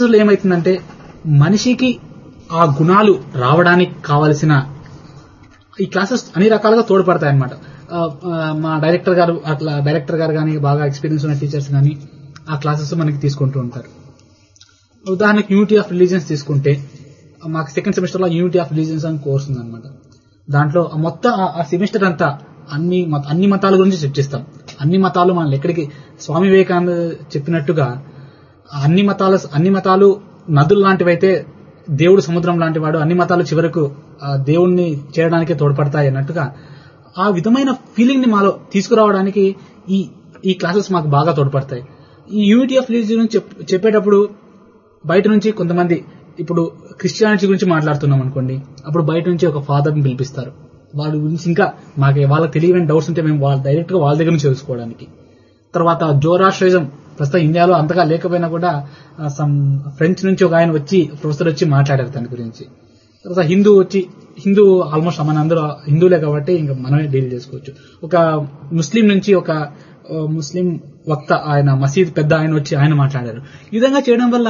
లో ఏమైతుందంటే మనిషికి ఆ గుణాలు రావడానికి కావలసిన ఈ క్లాసెస్ అన్ని రకాలుగా తోడ్పడతాయి అనమాట మా డైరెక్టర్ గారు అట్లా డైరెక్టర్ గారు కానీ బాగా ఎక్స్పీరియన్స్ ఉన్న టీచర్స్ కానీ ఆ క్లాసెస్ మనకి తీసుకుంటూ ఉంటారు ఉదాహరణకి యూనిటీ ఆఫ్ రిలీజియన్స్ తీసుకుంటే మాకు సెకండ్ సెమిస్టర్ లో యూనిటీ ఆఫ్ రిలీజియన్స్ అని కోర్స్ ఉందన్నమాట దాంట్లో ఆ మొత్తం ఆ- ఆ సెమిస్టర్ అంతా అన్ని మత- అన్ని మతాల గురించి చర్చిస్తాం అన్ని మతాలు మనల్ని ఎక్కడికి స్వామి వివేకానంద చెప్పినట్టుగా అన్ని మతాల అన్ని మతాలు నదులు లాంటివైతే దేవుడు సముద్రం లాంటి వాడు అన్ని మతాలు చివరకు ఆ దేవుణ్ణి చేరడానికి తోడ్పడతాయి అన్నట్టుగా ఆ విధమైన ఫీలింగ్ ని మాలో తీసుకురావడానికి ఈ ఈ క్లాసెస్ మాకు బాగా తోడ్పడతాయి ఈ యూనిటీ ఆఫ్ రిలీజియన్ గురించి చెప్- చెప్పేటప్పుడు బయట నుంచి కొంతమంది ఇప్పుడు క్రిస్టియానిటీ గురించి మాట్లాడుతున్నాం అనుకోండి అప్పుడు బయట నుంచి ఒక ఫాదర్ ని పిలిపిస్తారు వాళ్ళ గురించి ఇంకా మాకు వాళ్ళకి తెలియని డౌట్స్ ఉంటే మేము వాళ్ళ డైరెక్ట్ గా వాళ్ళ దగ్గర నుంచి తెలుసుకోవడానికి తర్వాత జోరాష్ట్రిజం ప్రస్తుతం ఇండియాలో అంతగా లేకపోయినా కూడా సమ్ ఫ్రెంచ్ నుంచి ఒక ఆయన వచ్చి ప్రొఫెసర్ వచ్చి మాట్లాడారు దాని గురించి తర్వాత హిందూ వచ్చి హిందూ ఆల్మోస్ట్ మన అందరూ హిందువులే కాబట్టి ఇంకా మనమే డీల్ చేసుకోవచ్చు ఒక ముస్లిం నుంచి ఒక ఆ, ముస్లిం వక్త ఆయన మసీద్ పెద్ద ఆయన వచ్చి ఆయన మాట్లాడారు ఈ విధంగా చేయడం వల్ల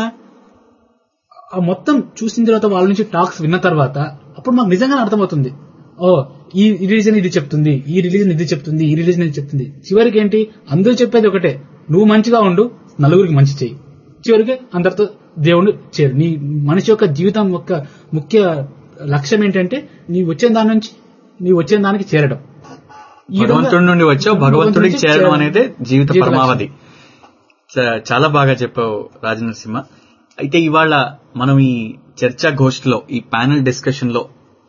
ఆ మొత్తం చూసిన తర్వాత వాళ్ళ నుంచి టాక్స్ విన్న తర్వాత అప్పుడు మాకు నిజంగా అర్థమవుతుంది ఓ ఈ రిలీజన్ ఇది చెప్తుంది ఈ రిలీజన్ ఇది చెప్తుంది ఈ రిలీజన్ ఇది చెప్తుంది చివరికి ఏంటి అందరూ చెప్పేది ఒకటే నువ్వు మంచిగా ఉండు నలుగురికి మంచి చెయ్యి చివరికి అందరితో దేవుడు చేరు నీ మనిషి యొక్క జీవితం యొక్క ముఖ్య లక్ష్యం ఏంటంటే నీ వచ్చే దాని నుంచి నీ వచ్చే దానికి చేరడం ఈ విధంగా- భగవంతుడి నుండి వచ్చావు భగవంతుడికి నుంచి చేరడం అనేది జీవిత జీవిత పరమావధి చ- చాలా బాగా చెప్పావు రాజనరసింహ అయితే ఇవాళ మనం ఈ చర్చా గోష్ఠిలో ఈ ప్యానెల్ డిస్కషన్ లో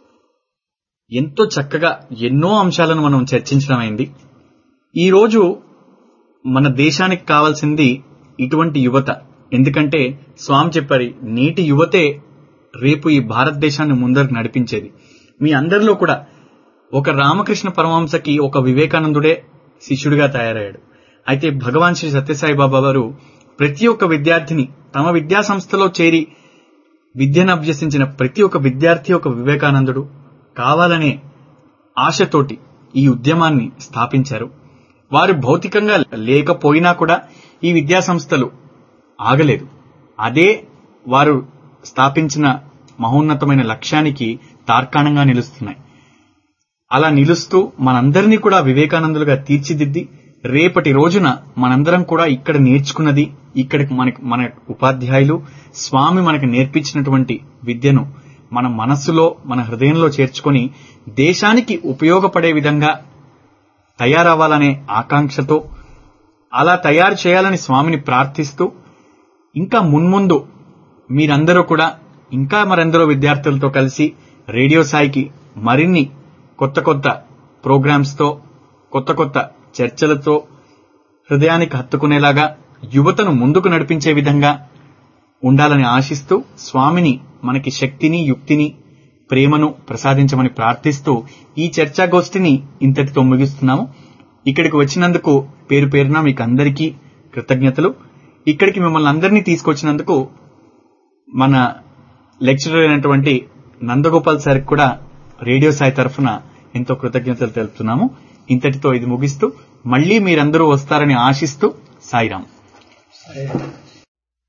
ఎంతో చక్కగా ఎన్నో అంశాలను మనం చర్చించడం అయింది ఈ రోజు మన దేశానికి కావాల్సింది ఇటువంటి యువత ఎందుకంటే స్వామి చెప్పారు నేటి యువతే రేపు ఈ భారతదేశాన్ని ముందరకు నడిపించేది మీ అందరిలో కూడా ఒక రామకృష్ణ పరమహంసకి ఒక వివేకానందుడే శిష్యుడిగా తయారయ్యాడు అయితే భగవాన్ శ్రీ సత్యసాయి బాబా వారు ప్రతి ఒక్క విద్యార్థిని తమ విద్యా సంస్థలో చేరి విద్యను అభ్యసించిన ప్రతి ఒక్క విద్యార్థి ఒక వివేకానందుడు కావాలనే ఆశతోటి ఈ ఉద్యమాన్ని స్థాపించారు వారు భౌతికంగా లేకపోయినా కూడా ఈ విద్యా సంస్థలు ఆగలేదు అదే వారు స్థాపించిన మహోన్నతమైన లక్ష్యానికి తార్కాణంగా నిలుస్తున్నాయి అలా నిలుస్తూ మనందరినీ కూడా వివేకానందులుగా తీర్చిదిద్ది రేపటి రోజున మనందరం కూడా ఇక్కడ నేర్చుకున్నది ఇక్కడికి మనకి మన ఉపాధ్యాయులు స్వామి మనకు నేర్పించినటువంటి విద్యను మన మనస్సులో మన హృదయంలో చేర్చుకొని దేశానికి ఉపయోగపడే విధంగా తయారవ్వాలనే ఆకాంక్షతో అలా తయారు చేయాలని స్వామిని ప్రార్థిస్తూ ఇంకా మున్ముందు మీరందరూ కూడా ఇంకా మరెందరో విద్యార్థులతో కలిసి రేడియో సాయికి మరిన్ని కొత్త కొత్త ప్రోగ్రామ్స్ తో కొత్త కొత్త చర్చలతో హృదయానికి హత్తుకునేలాగా యువతను ముందుకు నడిపించే విధంగా ఉండాలని ఆశిస్తూ స్వామిని మనకి శక్తిని యుక్తిని ప్రేమను ప్రసాదించమని ప్రార్థిస్తూ ఈ చర్చాగోష్ఠిని ఇంతటితో ముగిస్తున్నాము ఇక్కడికి వచ్చినందుకు పేరు పేరున మీకు అందరికీ కృతజ్ఞతలు ఇక్కడికి మిమ్మల్ని అందరినీ తీసుకొచ్చినందుకు మన లెక్చరర్ అయినటువంటి నందగోపాల్ సార్ కూడా రేడియో సాయి తరఫున ఎంతో కృతజ్ఞతలు తెలుపుతున్నాము ఇంతటితో ఇది ముగిస్తూ మళ్ళీ మీరందరూ వస్తారని ఆశిస్తూ సాయిరాం